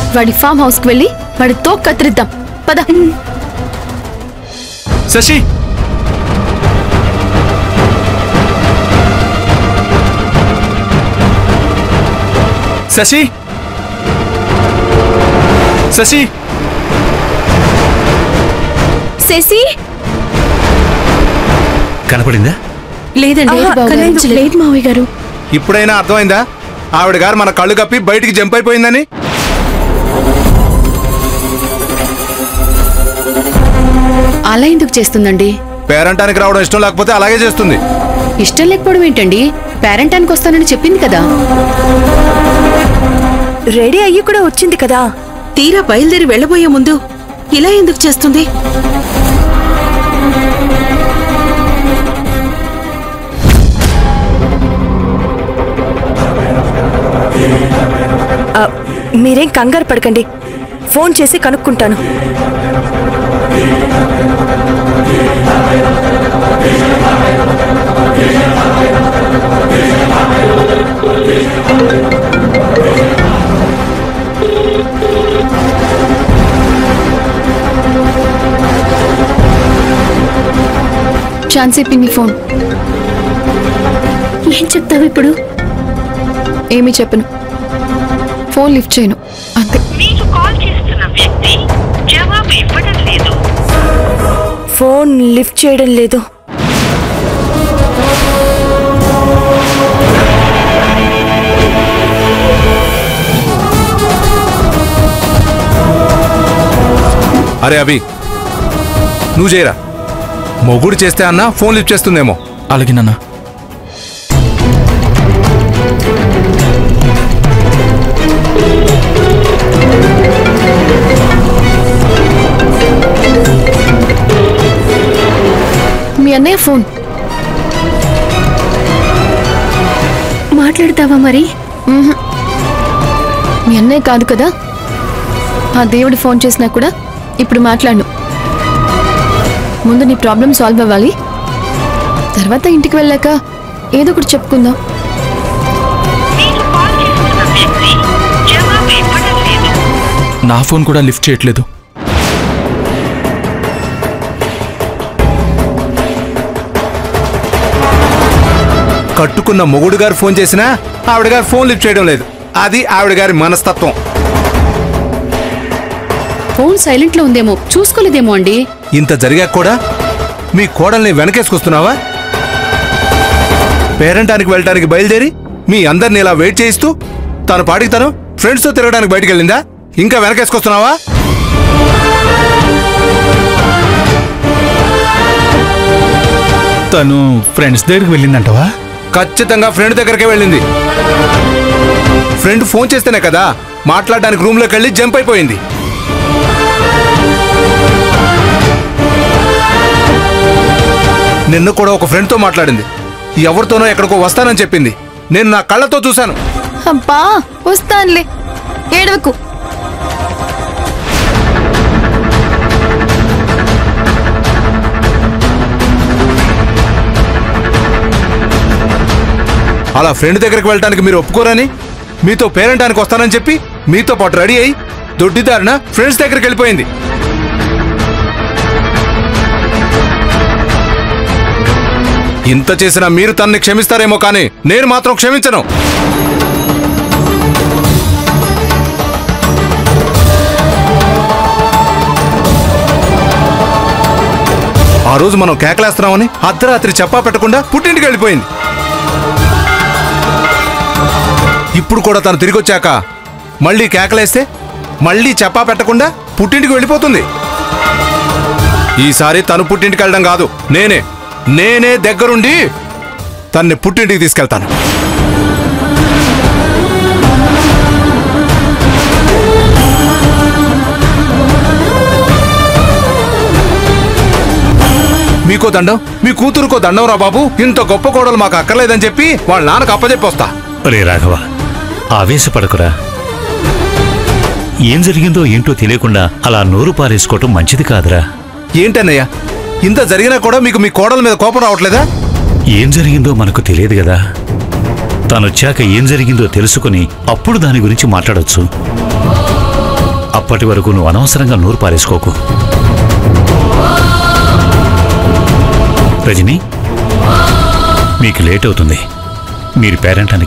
వాడి farm house కి వెళ్ళి వాడి తో కత్తిరిద్దాం పద శశి శశి శశి శశి కనపడిందా లేదండి లేదు బాబు గారు. కనీసం లేదు మావయ్య గారు ఇప్పుడైనా అర్థమైందా ఆవిడ గారు మన కళ్ళు కప్పి బయటికి జంప్ అయిపోయిందని అలా ఎందుకు చేస్తుందండి పేరంటానికి రావడం ఇష్టం లేకపోతే అలాగే చేస్తుంది ఇష్టం లేకపోవడం ఏంటండి పేరెంటానికి వస్తానని చెప్పింది కదా రెడీ అయ్యి కూడా వచ్చింది కదా తీరా బయలుదేరి వెళ్ళబోయే ముందు ఇలా ఎందుకు చేస్తుంది ఆ, మీరేం కంగారు పడకండి ఫోన్ చేసి కనుక్కుంటాను ఛాన్సీ పిన్ని ఫోన్ ఏం చెప్తావు ఇప్పుడు ఏమీ చెప్పను ఫోన్ లిఫ్ట్ చేయను అంతే మీరు కాల్ చేస్తున్న వ్యక్తి జవాబు ఇవ్వడం లేదు ఫోన్ లిఫ్ట్ చేయడం లేదు అరే అభి నువ్వు చేయరా మొగుడు చేస్తే అన్నా ఫోన్ లిఫ్ట్ చేస్తుందేమో అలాగే నాన్న మీ అన్నయ్య ఫోన్ మాట్లాడతావా మరి మీ అన్నయ్య కాదు కదా ఆ దేవుడు ఫోన్ చేసినా కూడా ఇప్పుడు మాట్లాడు ముందు నీ ప్రాబ్లం సాల్వ్ అవ్వాలి తర్వాత ఇంటికి వెళ్ళాక ఏదో ఒకటి చెప్పుకుందాం మీరు కాల్ చేస్తున్న వ్యక్తి జవాబు ఇవ్వడం లేదు నా ఫోన్ కూడా లిఫ్ట్ చేయట్లేదు కట్టుకున్న మొగుడు గారు ఫోన్ చేసినా ఆవిడ గారు ఫోన్ లిఫ్ట్ చేయడం లేదు అది ఆవిడ గారి మనస్తత్వం ఫోన్ సైలెంట్ లో ఉందేమో చూసుకోలేదేమో అండి ఇంత జరిగాక కూడా మీ కోడల్ని వెనకేసుకొస్తున్నావా పేరంటానికి వెళ్ళటానికి బయలుదేరి మీ అందరిని ఇలా వెయిట్ చేయిస్తూ తన పాటికి తను ఫ్రెండ్స్తో తిరగడానికి బయటికి వెళ్ళిందా ఇంకా వెనకేసుకొస్తున్నావా తను ఫ్రెండ్స్ దగ్గరికి వెళ్ళిందంటవా ఖచ్చితంగా ఫ్రెండ్ దగ్గరకే వెళ్ళింది ఫ్రెండ్ ఫోన్ చేస్తేనే కదా మాట్లాడడానికి రూమ్లోకి వెళ్ళి జంప్ అయిపోయింది నిన్న కూడా ఒక ఫ్రెండ్తో మాట్లాడింది ఎవరితోనో ఎక్కడికో వస్తానని చెప్పింది నేను నా కళ్ళతో చూశాను అబ్బా వస్తానులే ఏడవకు అలా ఫ్రెండ్ దగ్గరికి వెళ్ళడానికి మీరు ఒప్పుకోరని మీతో పేరెంటానికి వస్తానని చెప్పి మీతో పాటు రెడీ అయి దొడ్డిదారిన ఫ్రెండ్స్ దగ్గరికి వెళ్ళిపోయింది ఇంత చేసినా మీరు తనని క్షమిస్తారేమో కానీ నేను మాత్రం క్షమించను ఆ రోజు మనం కేకలేస్తున్నామని అర్ధరాత్రి చెప్పా పెట్టకుండా పుట్టింటికి వెళ్ళిపోయింది ఇప్పుడు కూడా తను తిరిగి వచ్చాక మళ్ళీ కేకలేస్తే మళ్ళీ చెప్పా పెట్టకుండా పుట్టింటికి వెళ్ళిపోతుంది ఈసారి తను పుట్టింటికి వెళ్ళడం కాదు నేనే నేనే దగ్గరుండి తన్ని పుట్టింటికి తీసుకెళ్తాను మీకో దండం మీ కూతురుకో దండం రా బాబు ఇంత గొప్ప కోడలు మాకు అక్కర్లేదని చెప్పి వాళ్ళ నాన్నకు అప్పచెప్పి వస్తా రే రాఘవ ఆవేశపడకురా ఏం జరిగిందో ఏంటో తెలియకుండా అలా నోరు పారేసుకోవటం మంచిది కాదురా ఏంటన్నయ్య ఇంత జరిగినా కూడా మీకు మీ కోడల మీద కోపం రావట్లేదా ఏం జరిగిందో మనకు తెలియదు కదా తనొచ్చాక ఏం జరిగిందో తెలుసుకుని అప్పుడు దాని గురించి మాట్లాడొచ్చు అప్పటి వరకు నువ్వు అనవసరంగా నోరు పారేసుకోకు రజని మీకు లేట్ అవుతుంది మీరు పేరెంటానికి